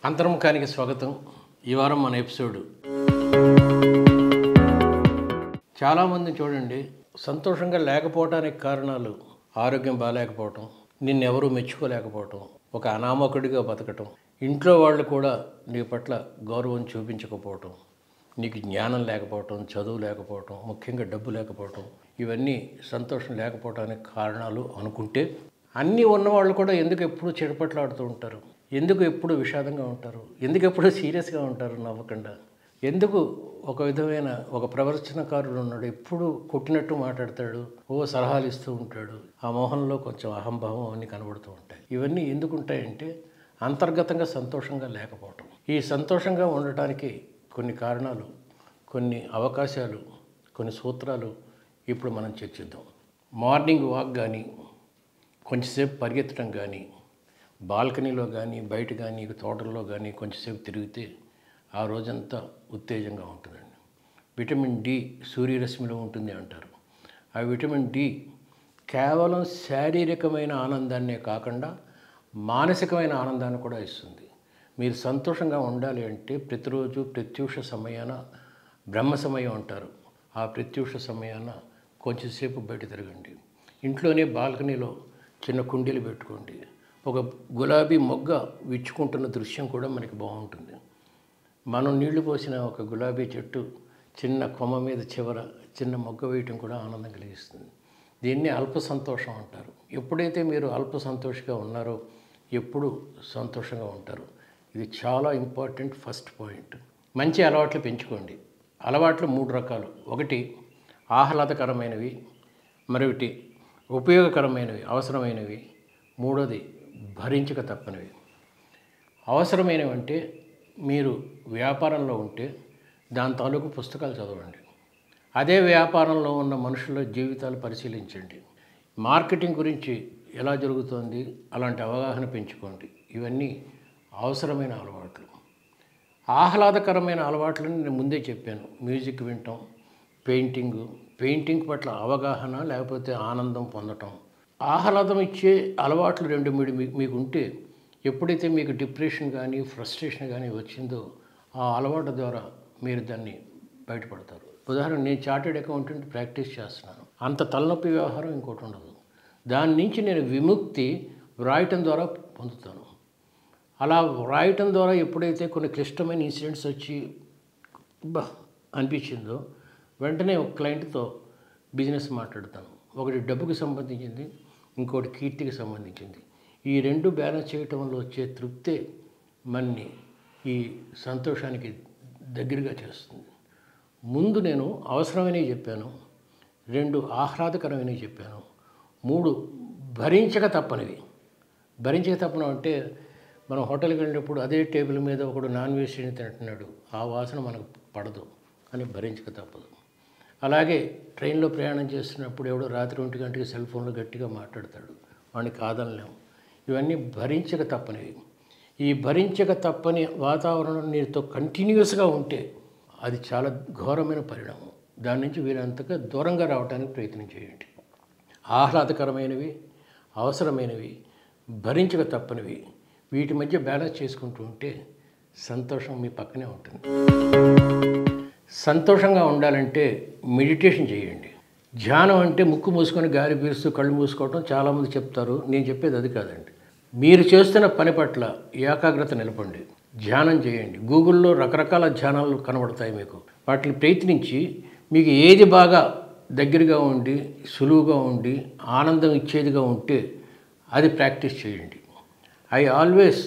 అంతర్ముఖానికి స్వాగతం ఈ వారం మన ఎపిసోడ్ చాలామంది చూడండి సంతోషంగా లేకపోవడానికి కారణాలు ఆరోగ్యం బాగాలేకపోవటం నిన్నెవరూ మెచ్చుకోలేకపోవటం ఒక అనామకుడిగా బతకటం ఇంట్లో వాళ్ళు కూడా నీ పట్ల గౌరవం చూపించకపోవటం నీకు జ్ఞానం లేకపోవటం చదువు లేకపోవటం ముఖ్యంగా డబ్బు లేకపోవటం ఇవన్నీ సంతోషం లేకపోవడానికి కారణాలు అనుకుంటే అన్నీ ఉన్నవాళ్ళు కూడా ఎందుకు ఎప్పుడు చెడపట్లాడుతూ ఉంటారు ఎందుకు ఎప్పుడు విషాదంగా ఉంటారు ఎందుకు ఎప్పుడు సీరియస్గా ఉంటారు నవ్వకుండా ఎందుకు ఒక విధమైన ఒక ప్రవర్తనకారుడు ఉన్నాడు ఎప్పుడు కొట్టినట్టు మాట్లాడతాడు ఓ సలహాలు ఇస్తూ ఉంటాడు ఆ మోహంలో కొంచెం అహంభావం అన్నీ కనబడుతూ ఉంటాయి ఇవన్నీ ఎందుకు ఉంటాయంటే అంతర్గతంగా సంతోషంగా లేకపోవటం ఈ సంతోషంగా ఉండటానికి కొన్ని కారణాలు కొన్ని అవకాశాలు కొన్ని సూత్రాలు ఇప్పుడు మనం చర్చిద్దాం మార్నింగ్ వాక్ కానీ కొంచెంసేపు పరిగెత్తడం కానీ బాల్కనీలో కానీ బయట కానీ తోటల్లో కానీ కొంచెంసేపు తిరిగితే ఆ రోజంతా ఉత్తేజంగా ఉంటుందండి విటమిన్ డి సూర్యరశ్మిలో ఉంటుంది అంటారు ఆ విటమిన్ డి కేవలం శారీరకమైన ఆనందాన్నే కాకుండా మానసికమైన ఆనందాన్ని కూడా ఇస్తుంది మీరు సంతోషంగా ఉండాలి అంటే ప్రతిరోజు ప్రత్యూష సమయాన బ్రహ్మ సమయం అంటారు ఆ ప్రత్యూష సమయాన కొంచెంసేపు బయట తిరగండి ఇంట్లోనే బాల్కనీలో చిన్న కుండీలు పెట్టుకోండి ఒక గులాబీ మొగ్గ విచ్చుకుంటున్న దృశ్యం కూడా మనకి బాగుంటుంది మనం నీళ్లు పోసిన ఒక గులాబీ చెట్టు చిన్న కొమ్మ మీద చివర చిన్న మొగ్గ వేయటం కూడా ఆనందం కలిగిస్తుంది దీన్ని అల్ప సంతోషం అంటారు ఎప్పుడైతే మీరు అల్ప సంతోషంగా ఉన్నారో ఎప్పుడు సంతోషంగా ఉంటారు ఇది చాలా ఇంపార్టెంట్ ఫస్ట్ పాయింట్ మంచి అలవాట్లు పెంచుకోండి అలవాట్లు మూడు రకాలు ఒకటి ఆహ్లాదకరమైనవి మరొకటి ఉపయోగకరమైనవి అవసరమైనవి మూడోది భరించక తప్పనివి అవసరమైనవి అంటే మీరు వ్యాపారంలో ఉంటే దాని తాలూకు పుస్తకాలు చదవండి అదే వ్యాపారంలో ఉన్న మనుషుల జీవితాలు పరిశీలించండి మార్కెటింగ్ గురించి ఎలా జరుగుతోంది అలాంటి అవగాహన పెంచుకోండి ఇవన్నీ అవసరమైన అలవాట్లు ఆహ్లాదకరమైన అలవాట్లని నేను ముందే చెప్పాను మ్యూజిక్ వినటం పెయింటింగ్ పెయింటింగ్ పట్ల అవగాహన లేకపోతే ఆనందం పొందటం ఆహ్లాదం ఇచ్చే అలవాట్లు రెండు మీరు మీ- మీకు ఉంటే ఎప్పుడైతే మీకు డిప్రెషన్ కానీ ఫ్రస్ట్రేషన్ కానీ వచ్చిందో ఆ అలవాటు ద్వారా మీరు దాన్ని బయటపడతారు ఉదాహరణ నేను చార్టెడ్ అకౌంటెంట్ ప్రాక్టీస్ చేస్తున్నాను అంత తలనొప్పి వ్యవహారం ఇంకోటి ఉండదు దాని నుంచి నేను విముక్తి వ్రాయటం ద్వారా పొందుతాను అలా వ్రాయటం ద్వారా ఎప్పుడైతే కొన్ని క్లిష్టమైన ఇన్సిడెంట్స్ వచ్చి బా అనిపించిందో వెంటనే ఒక క్లయింట్తో బిజినెస్ మాట్లాడతాను ఒకటి డబ్బుకి సంబంధించింది ఇంకోటి కీర్తికి సంబంధించింది ఈ రెండు బ్యాలెన్స్ చేయటంలో వచ్చే తృప్తే మన్ని ఈ సంతోషానికి దగ్గరగా చేస్తుంది ముందు నేను అవసరమైనవి చెప్పాను రెండు ఆహ్లాదకరమైనవి చెప్పాను మూడు భరించక తప్పనివి భరించక తప్పను అంటే మనం హోటల్కి వెళ్ళినప్పుడు అదే టేబుల్ మీద ఒకడు నాన్ వెజిటేరియన్ తింటున్నాడు ఆ వాసన మనకు పడదు అని భరించక తప్పదు అలాగే ట్రైన్లో ప్రయాణం చేస్తున్నప్పుడు ఎవడో రాత్రి ఒంటి గంటకి సెల్ ఫోన్లో గట్టిగా మాట్లాడతాడు వాడిని కాదనలేం ఇవన్నీ భరించక తప్పనివి ఈ భరించక తప్పని వాతావరణం నీతో కంటిన్యూస్గా ఉంటే అది చాలా ఘోరమైన పరిణామం దాని నుంచి వీరంతగా దూరంగా రావడానికి ప్రయత్నం చేయండి ఆహ్లాదకరమైనవి అవసరమైనవి భరించక తప్పనివి వీటి మధ్య బ్యాలెన్స్ చేసుకుంటూ ఉంటే సంతోషం మీ పక్కనే ఉంటుంది సంతోషంగా ఉండాలంటే మెడిటేషన్ చేయండి ధ్యానం అంటే ముక్కు మూసుకొని గాలి పీలుస్తూ కళ్ళు మూసుకోవటం చాలామంది చెప్తారు నేను చెప్పేది అది కాదండి మీరు చేస్తున్న పని పట్ల ఏకాగ్రత నిలపండి ధ్యానం చేయండి గూగుల్లో రకరకాల ధ్యానాలు కనబడతాయి మీకు వాటిని ప్రయత్నించి మీకు ఏది బాగా దగ్గరగా ఉండి సులువుగా ఉండి ఆనందం ఇచ్చేదిగా ఉంటే అది ప్రాక్టీస్ చేయండి I always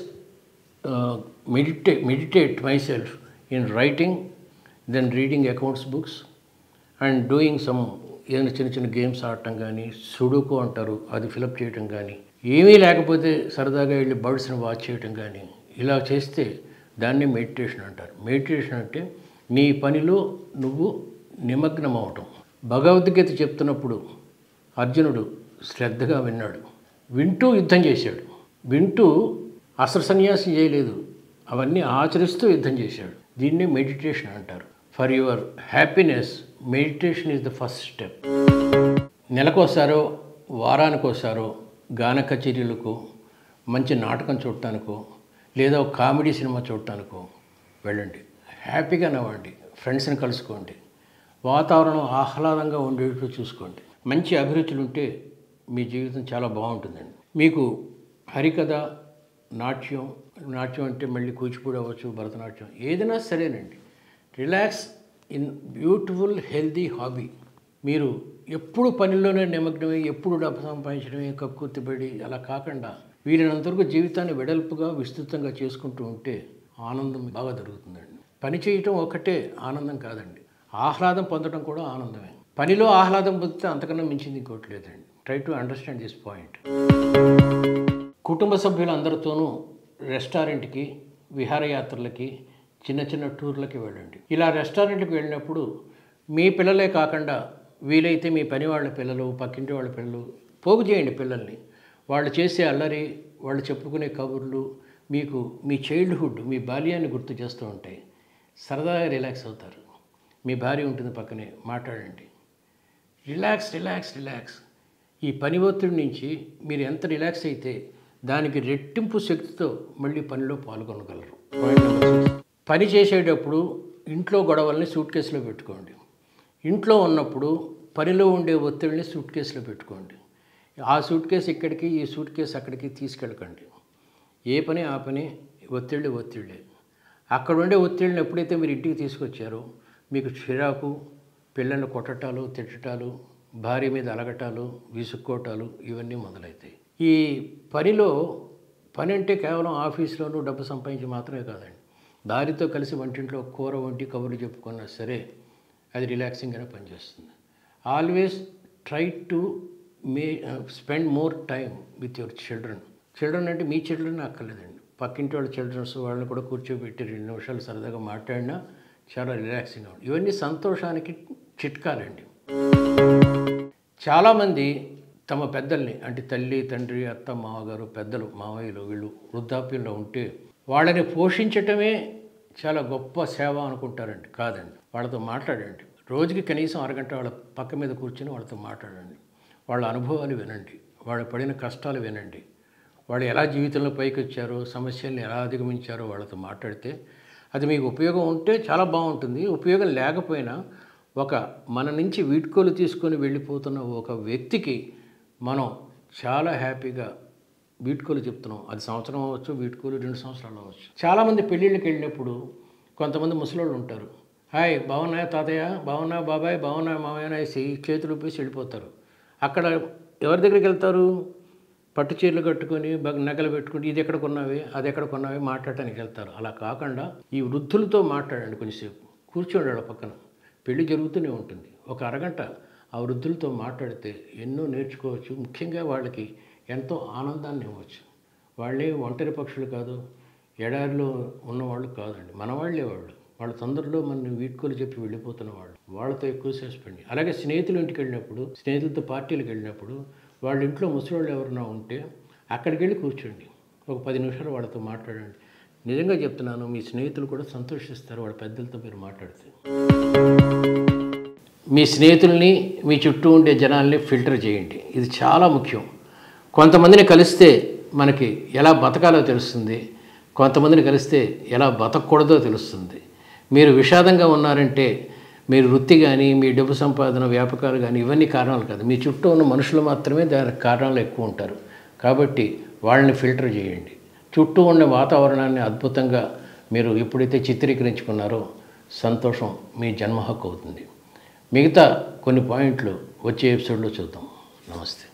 medi meditate myself in writing then reading accounts books and doing some ఏదైనా చిన్న చిన్న గేమ్స్ ఆడటం కానీ సుడుకు అంటారు అది ఫిలప్ చేయటం కానీ ఏమీ లేకపోతే సరదాగా వెళ్ళి బర్డ్స్ని వాచ్ చేయటం కానీ ఇలా చేస్తే దాన్ని మెడిటేషన్ అంటారు మెడిటేషన్ అంటే నీ పనిలో నువ్వు నిమగ్నం అవటం భగవద్గీత చెప్తున్నప్పుడు అర్జునుడు శ్రద్ధగా విన్నాడు వింటూ యుద్ధం చేశాడు వింటూ అసలు సన్యాసం చేయలేదు అవన్నీ ఆచరిస్తూ యుద్ధం చేశాడు దీన్ని మెడిటేషన్ అంటారు for your happiness meditation is the first step నెలకోసారో వారానికోసారో గాన కచేరీలకు మంచి నాటకం చూడటానికో లేదా ఒక కామెడీ సినిమా చూడటానికో వెళ్ళండి హ్యాపీగా నవ్వండి ఫ్రెండ్స్ని కలుసుకోండి వాతావరణం ఆహ్లాదంగా ఉండేటట్టు చూసుకోండి మంచి అభిరుచులు ఉంటే మీ జీవితం చాలా బాగుంటుందండి మీకు హరికథ నాట్యం నాట్యం అంటే మళ్ళీ కూచిపూడి అవ్వచ్చు భరతనాట్యం ఏదైనా సరేనండి relax in beautiful healthy hobby మీరు ఎప్పుడు పనిలోనే నిమగ్నమై ఎప్పుడు డబ్బు సంపాదించడమే కక్కుర్తిపడి అలా కాకుండా వీరినంతవరకు జీవితాన్ని వెడల్పుగా విస్తృతంగా చేసుకుంటూ ఉంటే ఆనందం బాగా దొరుకుతుందండి పని చేయటం ఒకటే ఆనందం కాదండి ఆహ్లాదం పొందడం కూడా ఆనందమే పనిలో ఆహ్లాదం పొందితే అంతకన్నా మించింది ఇంకోటి లేదండి try to understand this point కుటుంబ సభ్యులందరితోనూ రెస్టారెంట్కి విహారయాత్రలకి చిన్న చిన్న టూర్లకి వెళ్ళండి ఇలా రెస్టారెంట్కి వెళ్ళినప్పుడు మీ పిల్లలే కాకుండా వీలైతే మీ పని వాళ్ళ పిల్లలు పక్కింటి వాళ్ళ పిల్లలు పోగు చేయండి పిల్లల్ని వాళ్ళు చేసే అల్లరి వాళ్ళు చెప్పుకునే కబుర్లు మీకు మీ చైల్డ్హుడ్ మీ బాల్యాన్ని గుర్తు చేస్తూ ఉంటాయి సరదాగా రిలాక్స్ అవుతారు మీ భార్య ఉంటుంది పక్కనే మాట్లాడండి రిలాక్స్ రిలాక్స్ రిలాక్స్ ఈ పని ఒత్తిడి నుంచి మీరు ఎంత రిలాక్స్ అయితే దానికి రెట్టింపు శక్తితో మళ్ళీ పనిలో పాల్గొనగలరు పాయింట్ నెంబర్ సిక్స్ పని చేసేటప్పుడు ఇంట్లో గొడవల్ని సూట్ కేసులో పెట్టుకోండి ఇంట్లో ఉన్నప్పుడు పనిలో ఉండే ఒత్తిడిని సూట్ కేసులో పెట్టుకోండి ఆ సూట్ కేసు ఇక్కడికి ఈ సూట్ కేసు అక్కడికి తీసుకెళ్ళకండి ఏ పని ఆ పని ఒత్తిడి ఒత్తిళ్ళే అక్కడ ఉండే ఒత్తిడిని ఎప్పుడైతే మీరు ఇంటికి తీసుకొచ్చారో మీకు చిరాకు పిల్లల్ని కొట్టటాలు తిట్టటాలు భార్య మీద అలగటాలు విసుక్కోటాలు ఇవన్నీ మొదలవుతాయి ఈ పనిలో పని అంటే కేవలం ఆఫీస్లోనూ డబ్బు సంపాదించి మాత్రమే కాదండి దారితో కలిసి వంటింట్లో కూర వంటి కబుర్లు చెప్పుకున్నా సరే అది రిలాక్సింగ్గానే పనిచేస్తుంది always try to may spend more time with your children children అంటే మీ చిల్డ్రన్ అక్కర్లేదండి పక్కింటి వాళ్ళ చిల్డ్రన్స్ వాళ్ళని కూడా కూర్చోబెట్టి రెండు నిమిషాలు సరదాగా మాట్లాడినా చాలా రిలాక్సింగ్గా ఉంటుంది ఇవన్నీ సంతోషానికి చిట్కాలండి చాలామంది తమ పెద్దల్ని అంటే తల్లి తండ్రి అత్త మామగారు పెద్దలు మామయ్యలు వీళ్ళు వృద్ధాప్యంలో ఉంటే వాళ్ళని పోషించటమే చాలా గొప్ప సేవ అనుకుంటారండి కాదండి వాళ్ళతో మాట్లాడండి రోజుకి కనీసం అరగంట వాళ్ళ పక్క మీద కూర్చొని వాళ్ళతో మాట్లాడండి వాళ్ళ అనుభవాలు వినండి వాళ్ళు పడిన కష్టాలు వినండి వాళ్ళు ఎలా జీవితంలో పైకి వచ్చారో సమస్యల్ని ఎలా అధిగమించారో వాళ్ళతో మాట్లాడితే అది మీకు ఉపయోగం ఉంటే చాలా బాగుంటుంది ఉపయోగం లేకపోయినా ఒక మన నుంచి వీడ్కోలు తీసుకొని వెళ్ళిపోతున్న ఒక వ్యక్తికి మనం చాలా హ్యాపీగా వీడ్కోలు చెప్తున్నాం అది సంవత్సరం అవ్వచ్చు వీడ్కోలు రెండు సంవత్సరాలు అవ్వచ్చు చాలామంది పెళ్ళిళ్ళకి వెళ్ళినప్పుడు కొంతమంది ముసలోళ్ళు ఉంటారు హాయ్ బాగున్నాయా తాతయ్య బాగున్నా బాబాయ్ బాగున్నా మామయ్య అనేసి చేతులు ఊపేసి వెళ్ళిపోతారు అక్కడ ఎవరి దగ్గరికి వెళ్తారు పట్టు చీరలు కట్టుకొని బగ్ నగలు పెట్టుకుని ఇది ఎక్కడ కొన్నావి అది ఎక్కడ కొన్నావి మాట్లాడటానికి వెళ్తారు అలా కాకుండా ఈ వృద్ధులతో మాట్లాడండి కొంచెంసేపు కూర్చోండి వాళ్ళ పక్కన పెళ్లి జరుగుతూనే ఉంటుంది ఒక అరగంట ఆ వృద్ధులతో మాట్లాడితే ఎన్నో నేర్చుకోవచ్చు ముఖ్యంగా వాళ్ళకి ఎంతో ఆనందాన్ని ఇవ్వచ్చు వాళ్ళే ఒంటరి పక్షులు కాదు ఎడారిలో ఉన్నవాళ్ళు కాదండి మన వాళ్ళే వాళ్ళు వాళ్ళ తొందరలో మన వీడ్కోలు చెప్పి వెళ్ళిపోతున్న వాళ్ళు వాళ్ళతో ఎక్కువసేపు స్పెండ్ అలాగే స్నేహితుల ఇంటికి వెళ్ళినప్పుడు స్నేహితులతో పార్టీలకు వెళ్ళినప్పుడు వాళ్ళ ఇంట్లో ముసలివాళ్ళు ఎవరైనా ఉంటే అక్కడికి వెళ్ళి కూర్చోండి ఒక పది నిమిషాలు వాళ్ళతో మాట్లాడండి నిజంగా చెప్తున్నాను మీ స్నేహితులు కూడా సంతోషిస్తారు వాళ్ళ పెద్దలతో మీరు మాట్లాడితే మీ స్నేహితుల్ని మీ చుట్టూ ఉండే జనాల్ని ఫిల్టర్ చేయండి ఇది చాలా ముఖ్యం కొంతమందిని కలిస్తే మనకి ఎలా బతకాలో తెలుస్తుంది కొంతమందిని కలిస్తే ఎలా బతకూడదో తెలుస్తుంది మీరు విషాదంగా ఉన్నారంటే మీరు వృత్తి కానీ మీ డబ్బు సంపాదన వ్యాపకాలు కానీ ఇవన్నీ కారణాలు కాదు మీ చుట్టూ ఉన్న మనుషులు మాత్రమే దానికి కారణాలు ఎక్కువ ఉంటారు కాబట్టి వాళ్ళని ఫిల్టర్ చేయండి చుట్టూ ఉన్న వాతావరణాన్ని అద్భుతంగా మీరు ఎప్పుడైతే చిత్రీకరించుకున్నారో సంతోషం మీ జన్మ హక్కు అవుతుంది మిగతా కొన్ని పాయింట్లు వచ్చే ఎపిసోడ్లో చూద్దాం నమస్తే